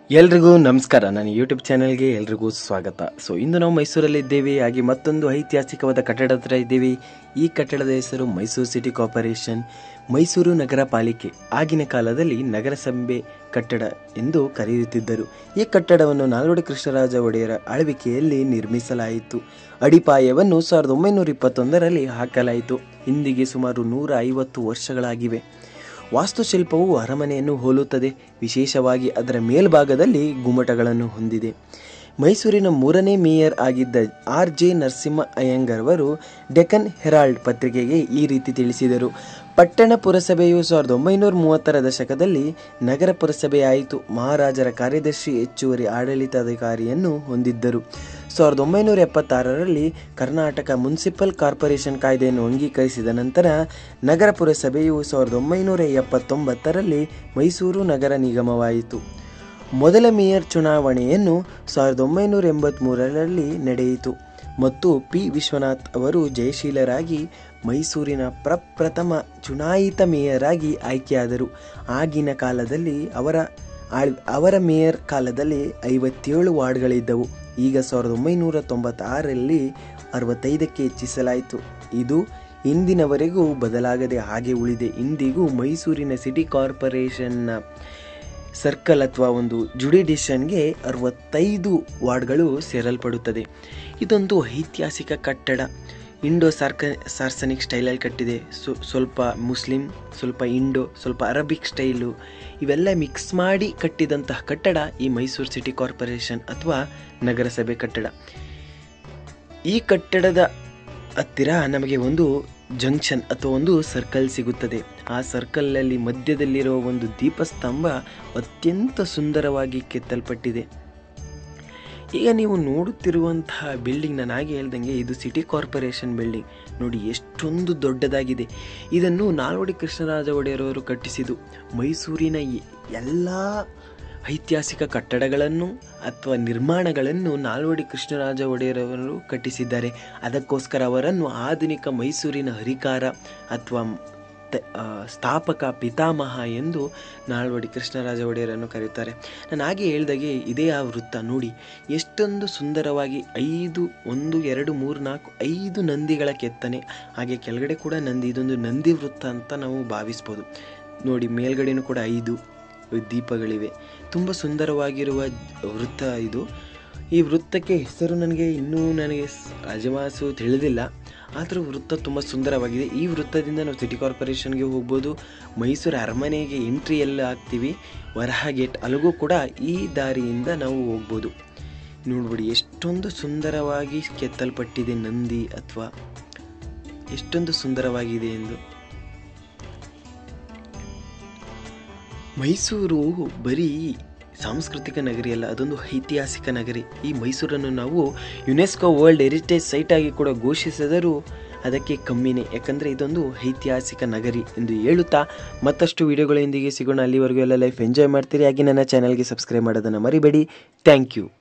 ಎಲ್ರಿಗೂ ನಮಸ್ಕಾರ ನನ್ನ ಯೂಟ್ಯೂಬ್ ಚಾನೆಲ್ಗೆ ಎಲ್ರಿಗೂ ಸ್ವಾಗತ ಸೊ ಇಂದು ನಾವು ಮೈಸೂರಲ್ಲಿದ್ದೇವೆ ಹಾಗೆ ಮತ್ತೊಂದು ಐತಿಹಾಸಿಕವಾದ ಕಟ್ಟಡ ಹತ್ರ ಇದ್ದೇವೆ ಈ ಕಟ್ಟಡದ ಹೆಸರು ಮೈಸೂರು ಸಿಟಿ ಕಾರ್ಪೊರೇಷನ್ ಮೈಸೂರು ನಗರ ಪಾಲಿಕೆ ಆಗಿನ ಕಾಲದಲ್ಲಿ ನಗರಸಭೆ ಕಟ್ಟಡ ಎಂದು ಕರೆಯುತ್ತಿದ್ದರು ಈ ಕಟ್ಟಡವನ್ನು ನಾಲ್ವಡಿ ಕೃಷ್ಣರಾಜ ಒಡೆಯರ ಆಳ್ವಿಕೆಯಲ್ಲಿ ನಿರ್ಮಿಸಲಾಯಿತು ಅಡಿಪಾಯವನ್ನು ಸಾವಿರದ ಒಂಬೈನೂರ ಇಪ್ಪತ್ತೊಂದರಲ್ಲಿ ಹಾಕಲಾಯಿತು ಇಂದಿಗೆ ಸುಮಾರು ನೂರ ಐವತ್ತು ವರ್ಷಗಳಾಗಿವೆ ವಾಸ್ತುಶಿಲ್ಪವು ಅರಮನೆಯನ್ನು ಹೋಲುತ್ತದೆ ವಿಶೇಷವಾಗಿ ಅದರ ಮೇಲ್ಭಾಗದಲ್ಲಿ ಗುಮ್ಮಟಗಳನ್ನು ಹೊಂದಿದೆ ಮೈಸೂರಿನ ಮೂರನೇ ಮೇಯರ್ ಆಗಿದ್ದ ಆರ್ ಜೆ ನರಸಿಂಹ ಅಯ್ಯಂಗರ್ ಅವರು ಡೆಕನ್ ಹೆರಾಲ್ಡ್ ಪತ್ರಿಕೆಗೆ ಈ ರೀತಿ ತಿಳಿಸಿದರು ಪಟ್ಟಣ ಪುರಸಭೆಯು ಸಾವಿರದ ಒಂಬೈನೂರ ಮೂವತ್ತರ ದಶಕದಲ್ಲಿ ನಗರ ಪುರಸಭೆಯಾಯಿತು ಮಹಾರಾಜರ ಕಾರ್ಯದರ್ಶಿ ಹೆಚ್ಚುವರಿ ಆಡಳಿತಾಧಿಕಾರಿಯನ್ನು ಹೊಂದಿದ್ದರು ಸಾವಿರದ ಒಂಬೈನೂರ ಎಪ್ಪತ್ತಾರರಲ್ಲಿ ಕರ್ನಾಟಕ ಮುನ್ಸಿಪಲ್ ಕಾರ್ಪೊರೇಷನ್ ಕಾಯ್ದೆಯನ್ನು ಅಂಗೀಕರಿಸಿದ ನಂತರ ನಗರ ಪುರಸಭೆಯು ಸಾವಿರದ ಒಂಬೈನೂರ ಎಪ್ಪತ್ತೊಂಬತ್ತರಲ್ಲಿ ಮೈಸೂರು ನಗರ ನಿಗಮವಾಯಿತು ಮೊದಲ ಮೇಯರ್ ಚುನಾವಣೆಯನ್ನು ಸಾವಿರದ ಒಂಬೈನೂರ ಎಂಬತ್ತ್ಮೂರರಲ್ಲಿ ನಡೆಯಿತು ಮತ್ತು ಪಿ ವಿಶ್ವನಾಥ್ ಅವರು ಜಯಶೀಲರಾಗಿ ಮೈಸೂರಿನ ಪ್ರಪ್ರಥಮ ಚುನಾಯಿತ ಮೇಯರ್ ಆಗಿ ಆಯ್ಕೆಯಾದರು ಆಗಿನ ಕಾಲದಲ್ಲಿ ಅವರ ಆಳ್ ಅವರ ಮೇಯರ್ ಕಾಲದಲ್ಲಿ ಐವತ್ತೇಳು ವಾರ್ಡ್ಗಳಿದ್ದವು ಈಗ ಸಾವಿರದ ಒಂಬೈನೂರ ತೊಂಬತ್ತಾರರಲ್ಲಿ ಅರವತ್ತೈದಕ್ಕೆ ಹೆಚ್ಚಿಸಲಾಯಿತು ಇದು ಇಂದಿನವರೆಗೂ ಬದಲಾಗದೆ ಹಾಗೆ ಉಳಿದೆ ಇಂದಿಗೂ ಮೈಸೂರಿನ ಸಿಟಿ ಕಾರ್ಪೊರೇಷನ್ನ ಸರ್ಕಲ್ ಅಥವಾ ಒಂದು ಜುಡಿಡಿಷನ್ಗೆ ಅರವತ್ತೈದು ವಾರ್ಡ್ಗಳು ಸೇರಲ್ಪಡುತ್ತದೆ ಇದೊಂದು ಐತಿಹಾಸಿಕ ಕಟ್ಟಡ ಇಂಡೋ ಸಾರ್ಕ ಸಾರ್ಸನಿಕ್ ಸ್ಟೈಲಲ್ಲಿ ಕಟ್ಟಿದೆ ಸೊ ಸ್ವಲ್ಪ ಮುಸ್ಲಿಂ ಸ್ವಲ್ಪ ಇಂಡೋ ಸ್ವಲ್ಪ ಅರಬಿಕ್ ಸ್ಟೈಲು ಇವೆಲ್ಲ ಮಿಕ್ಸ್ ಮಾಡಿ ಕಟ್ಟಿದಂತಹ ಕಟ್ಟಡ ಈ ಮೈಸೂರು ಸಿಟಿ ಕಾರ್ಪೊರೇಷನ್ ಅಥವಾ ನಗರಸಭೆ ಕಟ್ಟಡ ಈ ಕಟ್ಟಡದ ಹತ್ತಿರ ನಮಗೆ ಒಂದು ಜಂಕ್ಷನ್ ಅಥವಾ ಒಂದು ಸರ್ಕಲ್ ಸಿಗುತ್ತದೆ ಆ ಸರ್ಕಲ್ನಲ್ಲಿ ಮಧ್ಯದಲ್ಲಿರುವ ಒಂದು ದೀಪಸ್ತಂಭ ಅತ್ಯಂತ ಸುಂದರವಾಗಿ ಕೆತ್ತಲ್ಪಟ್ಟಿದೆ ಈಗ ನೀವು ನೋಡುತ್ತಿರುವಂತಹ ಬಿಲ್ಡಿಂಗ್ ನಾನು ಹಾಗೆ ಹೇಳ್ದಂಗೆ ಇದು ಸಿಟಿ ಕಾರ್ಪೊರೇಷನ್ ಬಿಲ್ಡಿಂಗ್ ನೋಡಿ ಎಷ್ಟೊಂದು ದೊಡ್ಡದಾಗಿದೆ ಇದನ್ನು ನಾಲ್ವಡಿ ಕೃಷ್ಣರಾಜ ಒಡೆಯರವರು ಕಟ್ಟಿಸಿದ್ದು ಮೈಸೂರಿನ ಎಲ್ಲ ಐತಿಹಾಸಿಕ ಕಟ್ಟಡಗಳನ್ನು ಅಥವಾ ನಿರ್ಮಾಣಗಳನ್ನು ನಾಲ್ವಡಿ ಕೃಷ್ಣರಾಜ ಒಡೆಯರವರು ಕಟ್ಟಿಸಿದ್ದಾರೆ ಅದಕ್ಕೋಸ್ಕರ ಅವರನ್ನು ಆಧುನಿಕ ಮೈಸೂರಿನ ಹರಿಕಾರ ಅಥವಾ ಸ್ಥಾಪಕ ಪಿತಾಮಹ ಎಂದು ನಾಲ್ವಡಿ ಕೃಷ್ಣರಾಜ ಒಡೆಯರನ್ನು ಕರೆಯುತ್ತಾರೆ ನಾನು ಹಾಗೆ ಹೇಳ್ದಾಗೆ ಇದೇ ಆ ವೃತ್ತ ನೋಡಿ ಎಷ್ಟೊಂದು ಸುಂದರವಾಗಿ ಐದು ಒಂದು ಎರಡು ಮೂರು ನಾಲ್ಕು ಐದು ನಂದಿಗಳ ಕೆತ್ತನೆ ಹಾಗೆ ಕೆಳಗಡೆ ಕೂಡ ನಂದಿ ಇದೊಂದು ನಂದಿ ವೃತ್ತ ಅಂತ ನಾವು ಭಾವಿಸ್ಬೋದು ನೋಡಿ ಮೇಲ್ಗಡೆನೂ ಕೂಡ ಐದು ದೀಪಗಳಿವೆ ತುಂಬ ಸುಂದರವಾಗಿರುವ ವೃತ್ತ ಇದು ಈ ವೃತ್ತಕ್ಕೆ ಹೆಸರು ನನಗೆ ಇನ್ನೂ ನನಗೆ ಅಜಮಾಸು ತಿಳಿದಿಲ್ಲ ಆದರೂ ವೃತ್ತ ತುಂಬ ಸುಂದರವಾಗಿದೆ ಈ ವೃತ್ತದಿಂದ ನಾವು ಸಿಟಿ ಕಾರ್ಪೊರೇಷನ್ಗೆ ಹೋಗ್ಬೋದು ಮೈಸೂರು ಅರಮನೆಗೆ ಎಂಟ್ರಿ ಎಲ್ಲ ಆಗ್ತೀವಿ ವರಹ ಗೇಟ್ ಅಲ್ಲಿಗೂ ಕೂಡ ಈ ದಾರಿಯಿಂದ ನಾವು ಹೋಗ್ಬೋದು ನೋಡ್ಬಿಡಿ ಎಷ್ಟೊಂದು ಸುಂದರವಾಗಿ ಕೆತ್ತಲ್ಪಟ್ಟಿದೆ ನಂದಿ ಅಥವಾ ಎಷ್ಟೊಂದು ಸುಂದರವಾಗಿದೆ ಎಂದು ಮೈಸೂರು ಬರೀ ಸಾಂಸ್ಕೃತಿಕ ನಗರಿ ಅಲ್ಲ ಅದೊಂದು ಐತಿಹಾಸಿಕ ನಗರಿ ಈ ಮೈಸೂರನ್ನು ನಾವು ಯುನೆಸ್ಕೋ ವರ್ಲ್ಡ್ ಹೆರಿಟೇಜ್ ಸೈಟ್ ಆಗಿ ಕೂಡ ಘೋಷಿಸಿದರೂ ಅದಕ್ಕೆ ಕಮ್ಮಿನೇ ಯಾಕಂದರೆ ಇದೊಂದು ಐತಿಹಾಸಿಕ ನಗರಿ ಎಂದು ಹೇಳುತ್ತಾ ಮತ್ತಷ್ಟು ವಿಡಿಯೋಗಳೊಂದಿಗೆ ಸಿಗೋಣ ಅಲ್ಲಿವರೆಗೂ ಎಲ್ಲ ಲೈಫ್ ಎಂಜಾಯ್ ಮಾಡ್ತೀರಿ ಹಾಗೆ ನನ್ನ ಚಾನಲ್ಗೆ ಸಬ್ಸ್ಕ್ರೈಬ್ ಮಾಡೋದನ್ನು ಮರಿಬೇಡಿ ಥ್ಯಾಂಕ್ ಯು